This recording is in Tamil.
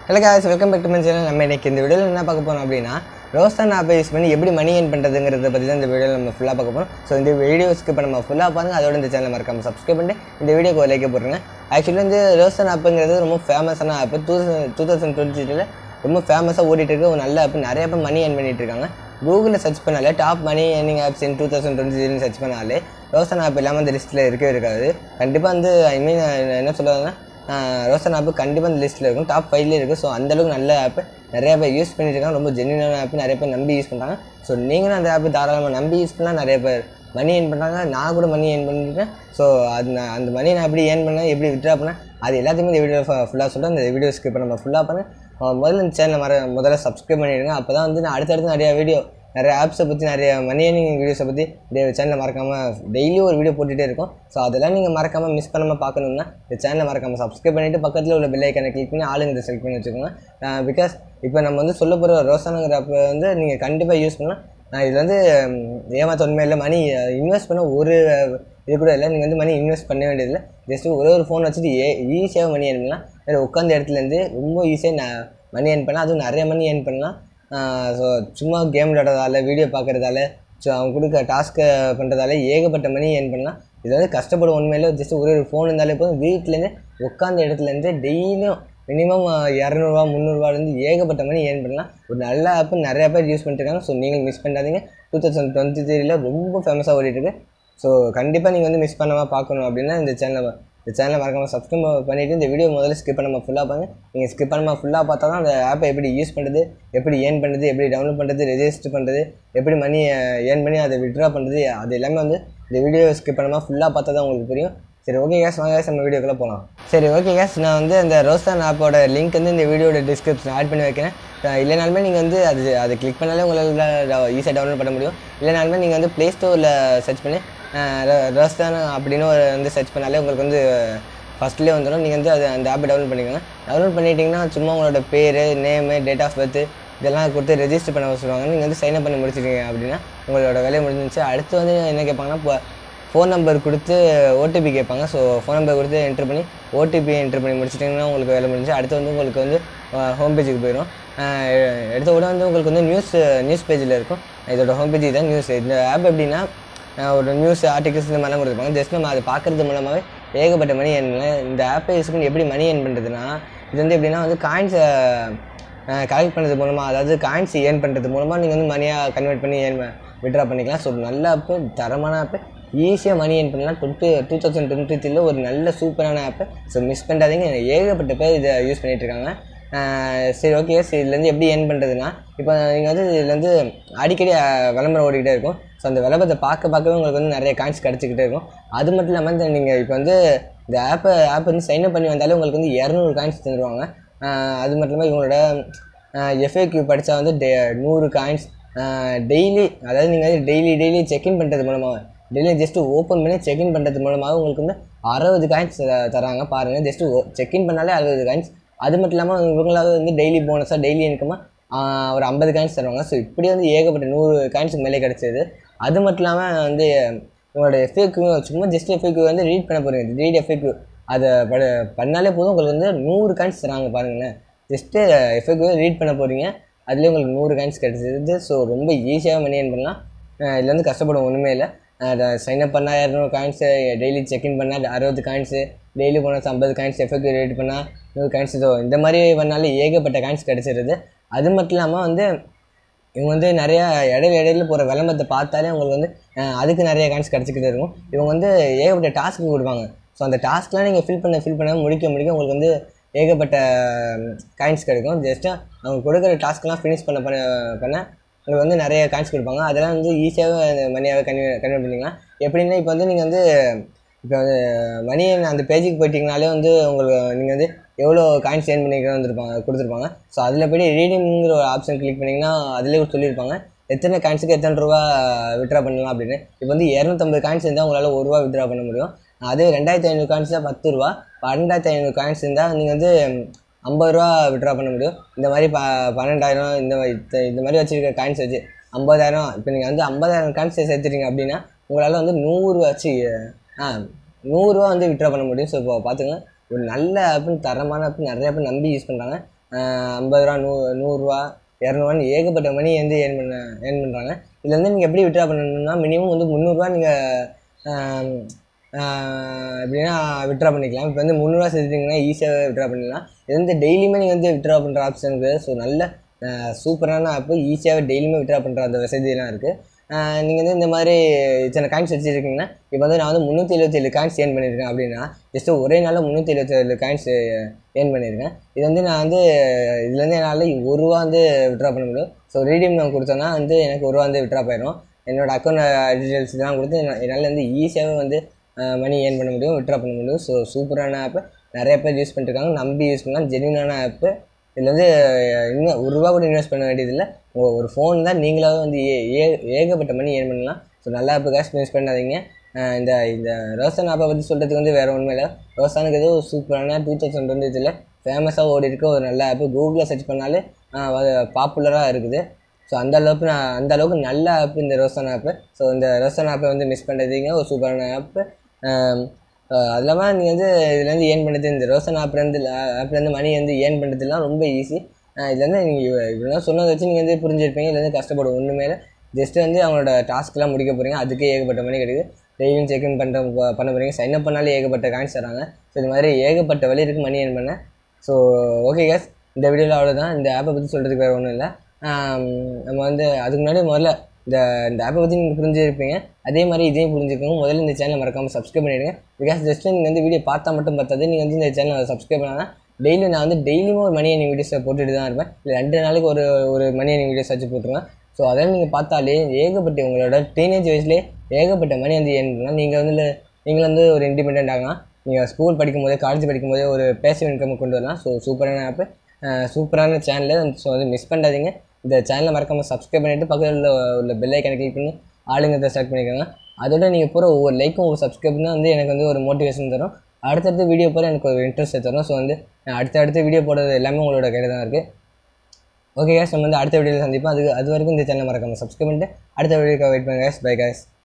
Hello guys welcome back to my channel நம்ம இன்னைக்கு இந்த வீடியோவில் என்ன பார்க்க போறோம் அப்படின்னா ரோஸ்டான் ஆப்பை யூஸ் பண்ணி எப்படி மணி ஏர்ன் பண்ணுறதுங்கிறத பற்றி தான் இந்த வீடியோவில் நம்ம ஃபுல்லாக பார்க்க போகிறோம் ஸோ இந்த வீடியோஸ்க்கு இப்போ நம்ம ஃபுல்லாக பாருங்க அதோட இந்த சேனல் மறக்காம சப்ஸ்கிரைப் பண்ணிட்டு இந்த வீடியோக்கு ஒரு லைக் போட்டுருங்க ஆக்சுவலி வந்து ரோஸ்டான் ஆப்புங்கிறது ரொம்ப ஃபேமஸான app two two thousand twenty ரொம்ப ஃபேமஸாக ஓடிட்டு இருக்க ஒரு நல்ல ஆப் நிறைய பேர் மணி ஏர்ன் பண்ணிட்டு இருக்காங்க கூகுளில் சர்ச் பண்ணாலே top money earning apps in two thousand twenty search பண்ணாலே ரோஸ்டான் ஆப் இல்லாமல் அந்த லிஸ்ட்டில் இருக்கவே இருக்காது கண்டிப்பாக வந்து ஐ மீன் என்ன சொல்லுவாங்கன்னா ரோசன் ஆப்பு கண்டிப்பாக அந்த லிஸ்ட்டில் இருக்கும் டாப் ஃபைவ்லேயே இருக்குது ஸோ அந்தளவுக்கு நல்ல ஆப்பு நிறைய பேர் யூஸ் பண்ணிட்டு இருக்காங்க ரொம்ப ஜென்யூனான ஆப் நிறைய பேர் நம்பி யூஸ் பண்ணுறாங்க ஸோ நீங்களும் அந்த ஆப்பு தாராளமாக நம்பி யூஸ் பண்ணால் நிறைய பேர் மணி ஏர்ன் பண்ணுறாங்க நான் கூட மணி ஏர்ன் பண்ணியிருக்கேன் ஸோ அது நான் அந்த மணி நான் எப்படி ஏர்ன் பண்ணேன் எப்படி விட்ரா பண்ணேன் அது எல்லாத்தையுமே இந்த வீடியோ ஃபுல்லாக சொல்கிறேன் இந்த வீடியோ ஸ்கிப் நம்ம ஃபுல்லாக பண்ணேன் முதல்ல இந்த சேனலை மற முதல்ல சப்ஸ்கிரைப் பண்ணிடுங்க அப்போ தான் வந்து நான் அடுத்தடுத்து நிறையா வீடியோ நிறைய ஆப்ஸை பற்றி நிறைய மணி ஏர்னிங் வீடியோஸை பற்றி சேனலில் மறக்காமல் டெய்லியும் ஒரு வீடியோ போட்டுகிட்டே இருக்கும் ஸோ அதெல்லாம் நீங்கள் மறக்காமல் மிஸ் பண்ணாமல் பார்க்கணும்னா இந்த சேனலை மறக்காமல் சப்ஸ்கிரைப் பண்ணிவிட்டு பக்கத்தில் உள்ள பெல் ஐக்கனை கிளிக் பண்ணி ஆளுங்க செலக்ட் பண்ணி வச்சுக்கோங்க பிகாஸ் இப்போ நம்ம வந்து சொல்ல போகிற ரோசானுங்கிற ஆப் வந்து நீங்கள் கண்டிப்பாக யூஸ் பண்ணலாம் நான் இதில் வந்து ஏமாத்த உண்மையில் மணி இன்வெஸ்ட் பண்ண ஒரு இது கூட இல்லை நீங்கள் வந்து மணி இன்வெஸ்ட் பண்ண வேண்டியதில்லை ஜஸ்ட் ஒரே ஒரு ஃபோன் வச்சுட்டு ஏ ஈஸியாக மணி ஏர்ன் பண்ணலாம் வேறு உட்காந்த இடத்துலேருந்து ரொம்ப ஈஸியாக நான் மணி ஏர்ன் பண்ணலாம் அதுவும் நிறைய மணி ஏர்ன் பண்ணலாம் ஸோ சும்மா கேம் விளையாடுறதால வீடியோ பார்க்குறதால ஸோ அவங்க கொடுக்க டாஸ்க்கை பண்ணுறதால ஏகப்பட்ட மணி ஏர்ன் பண்ணலாம் இது வந்து கஷ்டப்படும் உண்மையில ஜஸ்ட் ஒரு ஒரு ஃபோன் இருந்தாலே போதும் வீட்டிலேருந்து உட்காந்த இடத்துலேருந்து டெய்லியும் மினிமம் இரநூறுவா முந்நூறுவாலேருந்து ஏகப்பட்ட மணி ஏர்ன் பண்ணலாம் ஒரு நல்ல ஆப்பு நிறைய பேர் யூஸ் பண்ணிட்டுருக்காங்க ஸோ நீங்கள் மிஸ் பண்ணாதீங்க டூ தௌசண்ட் டுவெண்ட்டி த்ரீல ரொம்ப ஃபேமஸாக ஓடிட்டுருக்கு ஸோ கண்டிப்பாக நீங்கள் வந்து மிஸ் பண்ணாமல் பார்க்கணும் அப்படின்னா இந்த சேனலை இந்த சேனலை மறக்காமல் சப்ஸ்கிரைப் பண்ணிவிட்டு இந்த வீடியோ முதல்ல ஸ்கிப் பண்ணாமல் ஃபுல்லாக பாருங்க நீங்கள் ஸ்கிப் பண்ணாமல் ஃபுல்லாக பார்த்தா தான் அந்த ஆப்பை எப்படி யூஸ் பண்ணுறது எப்படி ஏர்ன் பண்ணுறது எப்படி டவுன்லோட் பண்ணுறது ரெஜிஸ்டர் பண்ணுறது எப்படி மணி ஏர்ன் பண்ணி அதை விட்ரா பண்ணுறது அது எல்லாமே வந்து இந்த வீடியோ ஸ்கிப் பண்ணாமல் ஃபுல்லாக பார்த்தா தான் உங்களுக்கு புரியும் சரி ஓகே கேஸ் வாங்க கேஸ் நம்ம வீடியோக்குள்ளே போகலாம் சரி ஓகே கேஸ் நான் வந்து அந்த ரோஸ்டான் ஆப்போட லிங்க் வந்து இந்த வீடியோட டிஸ்கிரிப்ஷன் ஆட் பண்ணி வைக்கிறேன் இல்லைனாலுமே நீங்கள் வந்து அது அதை கிளிக் பண்ணாலே உங்களால் ஈஸியாக டவுன்லோட் பண்ண முடியும் இல்லைனாலுமே நீங்கள் வந்து ப்ளே ஸ்டோரில் சர்ச் பண்ணி ரோஸ்தான் அப்படின்னு ஒரு வந்து சர்ச் பண்ணாலே உங்களுக்கு வந்து ஃபஸ்ட்லேயே வந்துடும் நீங்கள் வந்து அது அந்த ஆப்பை டவுன்லோட் பண்ணிக்கோங்க டவுன்லோட் பண்ணிட்டீங்கன்னா சும்மா உங்களோட பேர் நேமு டேட் ஆஃப் பர்த் இதெல்லாம் கொடுத்து ரெஜிஸ்டர் பண்ண சொல்லுவாங்க நீங்கள் வந்து சைன் அப் பண்ணி முடிச்சிட்டீங்க அப்படின்னா உங்களோட வேலையை முடிஞ்சிச்சு அடுத்து வந்து என்ன கேட்பாங்கன்னா இப்போ ஃபோன் நம்பர் கொடுத்து ஓடிபி கேட்பாங்க ஸோ ஃபோன் நம்பர் கொடுத்து என்ட்ரு பண்ணி ஓடிபி என்ட்ரு பண்ணி முடிச்சிட்டிங்கன்னா உங்களுக்கு வேலை முடிஞ்சு அடுத்து வந்து உங்களுக்கு வந்து ஹோம் பேஜுக்கு போயிடும் எடுத்த கூட வந்து உங்களுக்கு வந்து நியூஸ் நியூஸ் பேஜில் இருக்கும் இதோட ஹோம் பேஜ் தான் நியூஸ் இந்த ஆப் எப்படின்னா ஒரு நியூஸ் ஆர்டிகல்ஸ் இந்த மாதிரிலாம் கொடுத்துருப்பாங்க ஜஸ்ட் நம்ம அதை பார்க்குறது மூலமாகவே ஏகப்பட்ட மணி ஏர்ன் இந்த ஆப்பை யூஸ் பண்ணி எப்படி மணி ஏர்ன் பண்ணுறதுன்னா இது வந்து எப்படின்னா வந்து காயின்ஸை கலெக்ட் பண்ணுறது மூலமாக அதாவது காயின்ஸ் ஏர்ன் பண்ணுறது மூலமாக நீங்கள் வந்து மணியாக கன்வெர்ட் பண்ணி ஏர்ன் விட்ரா பண்ணிக்கலாம் ஸோ நல்ல ஆப்பு தரமான ஆப்பு ஈஸியாக மணி ஏர்ன் பண்ணலாம் டுவெண்ட்டி டூ தௌசண்ட் டுவெண்ட்டி த்ரீல ஒரு நல்ல சூப்பரான ஆப்பு ஸோ மிஸ் பண்ணாதீங்க ஏகப்பட்ட பேர் இதை யூஸ் பண்ணிகிட்டு இருக்காங்க சரி ஓகே சரி இதுலேருந்து எப்படி ஏர்ன் பண்ணுறதுனா இப்போ நீங்கள் வந்து இதில் வந்து அடிக்கடி விளம்பரம் ஓடிக்கிட்டே இருக்கும் ஸோ அந்த விளம்பரத்தை பார்க்க பார்க்கவே உங்களுக்கு வந்து நிறைய காயின்ஸ் கிடச்சிக்கிட்டே இருக்கும் அது மட்டும் இல்லாமல் இந்த நீங்கள் இப்போ வந்து இந்த ஆப்பை ஆப் வந்து சைன் அப் பண்ணி வந்தாலே உங்களுக்கு வந்து இரநூறு காயின்ஸ் தந்துடுவாங்க அது மட்டும் இல்லாமல் இவங்களோட எஃப்ஏக்யூ படித்தா வந்து டே நூறு காயின்ஸ் டெய்லி அதாவது நீங்கள் டெய்லி டெய்லி செக்இன் பண்ணுறது மூலமாக டெய்லி ஜஸ்ட்டு ஓப்பன் பண்ணி செக்இன் பண்ணுறது மூலமாக உங்களுக்கு வந்து அறுபது காயின்ஸ் தராங்க பாருங்கள் ஜஸ்ட்டு செக்இன் பண்ணாலே அறுபது காயின்ஸ் அது மட்டும் இல்லாமல் இவங்களாவது வந்து டெய்லி போனஸாக டெய்லி இன்கமாக ஒரு ஐம்பது காயின்ஸ் தருவாங்க ஸோ இப்படி வந்து ஏகப்பட்ட நூறு காயின்ஸுக்கு மேலே கிடச்சிது அது மட்டும் இல்லாமல் வந்து உங்களோட எஃப்ஏக்யூ சும்மா ஜஸ்ட் எஃப்ஏக்யூ வந்து ரீட் பண்ண போகிறீங்க ரீட் எஃப்ஏக்யூ அதை ப பண்ணாலே போதும் உங்களுக்கு வந்து நூறு காயின்ஸ் தராங்க பாருங்களேன் ஜஸ்ட்டு எஃப்ஏக்யூ ரீட் பண்ண போகிறீங்க அதுலேயே உங்களுக்கு நூறு காயின்ஸ் கிடச்சிது ஸோ ரொம்ப ஈஸியாக மணி ஏர்ன் பண்ணலாம் இதில் வந்து கஷ்டப்படும் ஒன்றுமே இல்லை சைன் அப் பண்ணால் இரநூறு காயின்ஸு டெய்லி செக்இன் பண்ணால் அறுபது காயின்ஸு டெய்லி போனால் ஐம்பது காயின்ஸ் எஃபெக்ட் ரேட் பண்ணால் நூறு காயின்ஸ் இதோ இந்த மாதிரி பண்ணாலே ஏகப்பட்ட காயின்ஸ் கிடச்சிருது அது மட்டும் இல்லாமல் வந்து இவங்க வந்து நிறையா இடையில இடையில போகிற விளம்பரத்தை பார்த்தாலே உங்களுக்கு வந்து அதுக்கு நிறைய காயின்ஸ் கிடச்சிக்கிட்டே இருக்கும் இவங்க வந்து ஏகப்பட்ட டாஸ்க்கு கொடுப்பாங்க ஸோ அந்த டாஸ்க்லாம் நீங்கள் ஃபில் பண்ண ஃபில் பண்ண முடிக்க முடிக்க உங்களுக்கு வந்து ஏகப்பட்ட காயின்ஸ் கிடைக்கும் ஜஸ்ட்டாக அவங்க கொடுக்குற டாஸ்க்லாம் ஃபினிஷ் பண்ண பண்ண பண்ண உங்களுக்கு வந்து நிறைய காயின்ஸ் கொடுப்பாங்க அதெல்லாம் வந்து ஈஸியாகவே மணியாகவே கன்வெ கன்வெர்ட் பண்ணிக்கலாம் எப்படின்னா இப்போ வந்து நீங்கள் வந்து இப்போ வந்து மணி அந்த பேஜுக்கு போயிட்டீங்கனாலே வந்து உங்களுக்கு நீங்கள் வந்து எவ்வளோ காயின்ஸ் ஏர்ன் பண்ணிக்கிறோம் வந்துருப்பாங்க கொடுத்துருப்பாங்க ஸோ அதில் போய் ரீடிங்கிற ஒரு ஆப்ஷன் கிளிக் பண்ணிங்கன்னா அதிலே சொல்லியிருப்பாங்க எத்தனை காயின்ஸுக்கு எத்தனை ரூபா விட்ரா பண்ணலாம் அப்படின்னு இப்போ வந்து இரநூத்தம்பது காயின்ஸ் இருந்தால் உங்களால் ஒரு ரூபா விட்ரா பண்ண முடியும் அதே ரெண்டாயிரத்தி ஐநூறு காயின்ஸ் தான் பத்து ரூபா பன்னெண்டாயிரத்தி ஐநூறு காயின்ஸ் இருந்தால் நீங்கள் வந்து ஐம்பது ரூபா விட்ரா பண்ண முடியும் இந்த மாதிரி ப பன்னெண்டாயிரம் இந்த இந்த மாதிரி வச்சுருக்க காயின்ஸ் வச்சு ஐம்பதாயிரம் இப்போ நீங்கள் வந்து ஐம்பதாயிரம் காயின்ஸ் சேர்த்துட்டீங்க அப்படின்னா உங்களால் வந்து நூறு வச்சு ஆ நூறுரூவா வந்து விட்ரா பண்ண முடியும் ஸோ இப்போ பார்த்துங்க ஒரு நல்ல ஆப்புன்னு தரமான ஆப் நிறைய பேர் நம்பி யூஸ் பண்ணுறாங்க ஐம்பது ரூபா நூ நூறுரூவா இரநூறுவான்னு ஏகப்பட்ட மணி வந்து ஏர்ன் பண்ண ஏர்ன் பண்ணுறாங்க இதில் வந்து நீங்கள் எப்படி விட்ரா பண்ணணும்னா மினிமம் வந்து முந்நூறுரூவா நீங்கள் எப்படின்னா விட்ரா பண்ணிக்கலாம் இப்போ வந்து முந்நூறுரூவா சேர்த்துட்டிங்கன்னா ஈஸியாக விட்ரா பண்ணிடலாம் இது வந்து டெய்லியுமே நீங்கள் வந்து விட்ரா பண்ணுற ஆப்ஷன் இருக்குது ஸோ நல்ல சூப்பரான ஆப்பு ஈஸியாகவே டெய்லியுமே விட்ரா பண்ணுற அந்த வசதியெல்லாம் இருக்குது நீங்கள் வந்து இந்த மாதிரி இத்தனை காயின்ஸ் வச்சுருக்கீங்கன்னா இப்போ வந்து நான் வந்து முந்நூற்றி எழுபத்தேழு காயின்ஸ் ஏர்ன் பண்ணியிருக்கேன் அப்படின்னா ஜஸ்ட்டு ஒரே நாளில் முந்நூற்றி எழுபத்தேழு காயின்ஸ் ஏர்ன் பண்ணியிருக்கேன் இது வந்து நான் வந்து இதுலேருந்து என்னால் ஒரு ரூபா வந்து விட்ரா பண்ண முடியும் ஸோ ரீடியம் நான் கொடுத்தேன்னா வந்து எனக்கு ஒரு ரூபா வந்து விட்ரா போயிடும் என்னோடய அக்கௌண்ட் டீட்டெயில்ஸ் இதெல்லாம் கொடுத்து என்ன- என்னால் வந்து ஈஸியாகவே வந்து மணி ஏர்ன் பண்ண முடியும் விட்ரா பண்ண முடியும் ஸோ சூப்பரான ஆப்பு நிறைய பேர் யூஸ் பண்ணிருக்காங்க நம்பி யூஸ் பண்ணலாம் ஜென்யூனான ஆப்பு இதில் வந்து இன்னும் ஒரு ரூபா கூட இன்வெஸ்ட் பண்ண வேண்டியதில்லை உங்கள் ஒரு ஃபோன் தான் நீங்களாவே வந்து ஏ ஏ- ஏகப்பட்ட மணி ஏர்ன் பண்ணலாம் ஸோ நல்லா ஆப்பு காசு மிஸ் பண்ணாதீங்க அஹ் இந்த இந்த ரோசன் ஆப்பை பற்றி சொல்கிறதுக்கு வந்து வேறு ஒன்றுமே இல்லை ரோசானுக்கு ஏதோ சூப்பரான டூ தௌசண்ட் டுவெண்ட்டி இதில் ஃபேமஸாக ஓடி இருக்க ஒரு நல்ல ஆப்பு கூகுளில் சர்ச் பண்ணாலே பாப்புலராக இருக்குது ஸோ அந்த அளவுக்கு நான் அந்த அளவுக்கு நல்ல ஆப் இந்த ரோசன் ஆப்பு ஸோ இந்த ரோசன் ஆப்பை வந்து மிஸ் பண்ணுறதுங்க ஒரு சூப்பரான ஆப்பு அது இல்லாமல் நீங்கள் வந்து இதுலேருந்து ஏர்ன் பண்ணுறது இந்த ரோசன் ஆப்லேருந்து ஆப்லேருந்து மணி வந்து ஏர்ன் பண்ணுறதுலாம் ரொம்ப ஈஸி இதுலேருந்து நீங்கள் இதெல்லாம் சொன்னதை வச்சு நீங்கள் வந்து புரிஞ்சிருப்பீங்க இதுலேருந்து கஷ்டப்படும் ஒன்றுமே ஜஸ்ட்டு வந்து அவங்களோட டாஸ்க்லாம் முடிக்க போகிறீங்க அதுக்கே ஏகப்பட்ட மணி கிடைக்குது டெய்லியும் செக்இன் பண்ணுற பண்ண போகிறீங்க சைன் அப் பண்ணாலே ஏகப்பட்ட காயின்ஸ் தராங்க ஸோ இது மாதிரி ஏகப்பட்ட வழி இருக்குது மணி ஏர்ன் பண்ண ஸோ ஓகே கேஸ் இந்த வீடியோவில் அவ்வளோதான் இந்த ஆப்பை பற்றி சொல்கிறதுக்கு வேறு ஒன்றும் இல்லை நம்ம வந்து அதுக்கு முன்னாடி முதல்ல இந்த இந்த ஆப்பை பற்றி நீங்கள் புரிஞ்சிருப்பீங்க அதே மாதிரி இதையும் புரிஞ்சுக்கோங்க முதல்ல இந்த சேனலை மறக்காமல் சப்ஸ்கிரைப் பண்ணிடுங்க பிகாஸ் ஜஸ்ட் நீங்கள் வந்து வீடியோ பார்த்தா மட்டும் பார்த்தாது நீங்கள் வந்து இந்த சேனலை சப்ஸ்கிரைப் பண்ணால் டெய்லி நான் வந்து டெய்லியும் ஒரு மணி அணி வீடியோஸை போட்டுட்டு தான் இருப்பேன் இல்லை ரெண்டு நாளைக்கு ஒரு ஒரு மணி அணி வீடியோஸ் வச்சு போட்டுருவேன் ஸோ அதெல்லாம் நீங்கள் பார்த்தாலே ஏகப்பட்ட உங்களோட டீனேஜ் வயசுலேயே ஏகப்பட்ட மணி வந்து ஏன் பண்ணலாம் நீங்கள் வந்து நீங்கள் வந்து ஒரு இண்டிபெண்ட் ஆகலாம் நீங்கள் ஸ்கூல் படிக்கும் போதே காலேஜ் படிக்கும் போதே ஒரு பேசிவ் இன்கம் கொண்டு வரலாம் ஸோ சூப்பரான ஆப்பு சூப்பரான சேனலு ஸோ வந்து மிஸ் பண்ணாதீங்க இந்த சேனலை மறக்காமல் சப்ஸ்கிரைப் பண்ணிவிட்டு பக்கத்தில் உள்ள உள்ள பெல் ஐக்கனை கிளிக் பண்ணி ஆளுங்கிறத ஸ்டார்ட் பண்ணிக்கோங்க அதோட நீங்கள் போகிற ஒவ்வொரு லைக்கும் ஒவ்வொரு சப்ஸ்கிரைப் தான் வந்து எனக்கு வந்து ஒரு மோட்டிவேஷன் தரும் அடுத்தடுத்த வீடியோ போகிற எனக்கு ஒரு இன்ட்ரெஸ்ட் தரும் ஸோ வந்து நான் அடுத்த அடுத்த வீடியோ போடுறது எல்லாமே உங்களோட கையில் தான் இருக்குது ஓகே கேஸ் நம்ம வந்து அடுத்த வீடியோவில் சந்திப்போம் அதுக்கு அது வரைக்கும் இந்த சேனலை மறக்காமல் சப்ஸ்கிரைப் பண்ணிட்டு அடுத்த வீடியோக்கு வெயிட் பண்ணுங்க guys. By guys